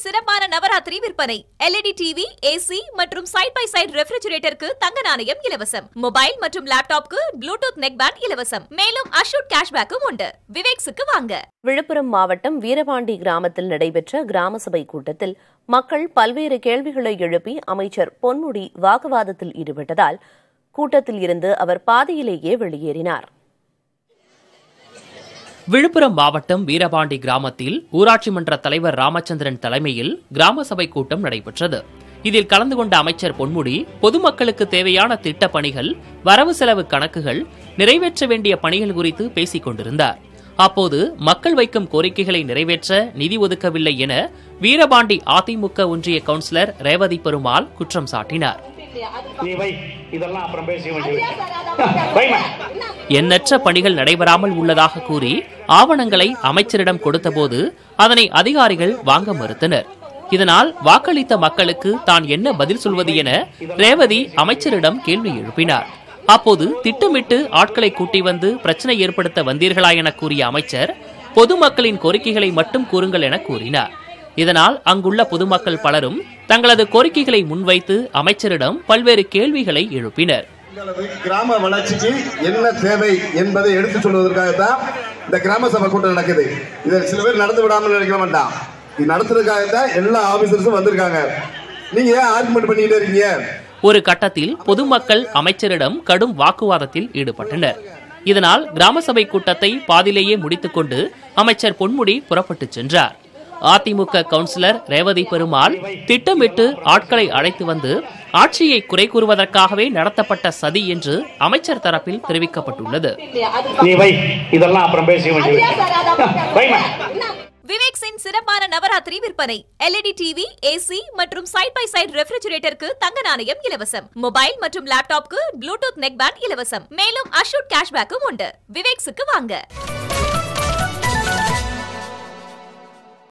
சிறப்பான நவராத்திரி விற்பனை LED TV AC மற்றும் சைட் பை சைட் ரெஃப்ரிஜரேட்டருக்கு தங்க நாணயம் இலவசம் மொபைல் மற்றும் லேப்டாப்க்கு ப்ளூடூத் நெக் பேண்ட் இலவசம் மேலும் அஷூட் கேஷ்பேக்கும் உண்டு விவேக்ஸுக்கு வாங்க விழுப்புரம் மாவட்டம் வீரபாண்டி கிராமத்தில் நடைபெற்ற கிராம சபை கூட்டத்தில் மக்கள் பல்வேறு கேள்விகளை எழுப்பி அமைச்சர் பொன்முடி வாக்குவாதத்தில் ஈடுபட்டதால் கூட்டத்தில் இருந்து அவர் பாதியிலேயே வெளியேறினார் விழுப்புரம் மாவட்டம் வீரபாண்டி கிராமத்தில் ஊராட்சி மன்ற தலைவர் ராமச்சந்திரன் தலைமையில் கிராம சபை கூட்டம் நடைபெற்றது இதில் கலந்து கொண்ட அமைச்சர் பொன்முடி பொதுமக்களுக்கு தேவையான திட்ட பணிகள் வரவு செலவு கணக்குகள் நிறைவேற்ற வேண்டிய பணிகள் குறித்து பேசிக் கொண்டிருந்தார் அப்போது மக்கள் வைக்கும் கோரிக்கைகளை நிறைவேற்ற நிதி ஒதுக்கவில்லை என வீரபாண்டி அதிமுக ஒன்றிய கவுன்சிலர் ரேவதி பெருமாள் குற்றம் சாட்டினார் நீ வை இதெல்லாம் அப்புறம் பேசி வைமா எண்ணற்ற பணிகள் நடைபெறாமல் உள்ளதாக கூறி ஆவணங்களை அமைச்சரிடம் கொடுத்தபோது அதனை அதிகாரிகள் வாங்க மறுத்தனர் இதனால் வாக்களித்த மக்களுக்கு தான் என்ன பதில் சொல்வது என ரேவதி அமைச்சரிடம் கேள்வி எழுப்பினார் அப்போது திட்டமிட்டு ஆட்களை கூட்டி வந்து பிரச்சனை ஏற்படுத்த வந்தீர்களா என கூறிய அமைச்சர் பொதுமக்களின் கோரிக்கைகளை மட்டும் கூறுங்கள் என கூறினார் இதனால் அங்குள்ள பொதுமக்கள் பலரும் தங்களது கோரிக்கைகளை முன்வைத்து அமைச்சரிடம் பல்வேறு கேள்விகளை எழுப்பினர் எங்களது கிராம வளர்ச்சிக்கு என்ன தேவை என்பதை எடுத்து சொல்வதற்காகத்தான் இந்த கிராம சபை கூட்டம் நடக்குது இதில் சில பேர் நடந்து விடாமல் நினைக்க வேண்டாம் இது நடத்துறதுக்காகத்தான் எல்லா ஆபீசர்ஸும் வந்திருக்காங்க நீங்க ஏன் ஆர்குமெண்ட் பண்ணிக்கிட்டே இருக்கீங்க ஒரு கட்டத்தில் பொதுமக்கள் அமைச்சரிடம் கடும் வாக்குவாதத்தில் ஈடுபட்டனர் இதனால் கிராம சபை கூட்டத்தை பாதிலேயே முடித்துக்கொண்டு அமைச்சர் பொன்முடி புறப்பட்டுச் சென்றார் அதிமுக கவுன்சிலர் ரேவதி பெருமாள் திட்டமிட்டு ஆட்களை அழைத்து வந்து ஆட்சியை குறை கூறுவதற்காகவே நடத்தப்பட்ட சதி என்று அமைச்சர் தரப்பில் தெரிவிக்கப்பட்டுள்ளது நீ வை இதெல்லாம் அப்புறம் பேசி வைமா விவேக்ஸின் சிறப்பான நவராத்திரி விற்பனை எல்இடி டிவி ஏசி மற்றும் சைட் பை சைட் ரெஃப்ரிஜரேட்டருக்கு தங்க நாணயம் இலவசம் மொபைல் மற்றும் லேப்டாப்க்கு ப்ளூடூத் நெக் பேண்ட் இலவசம் மேலும் அஷூட் கேஷ்பேக்கும் உண்டு விவேக்ஸுக்கு வாங்க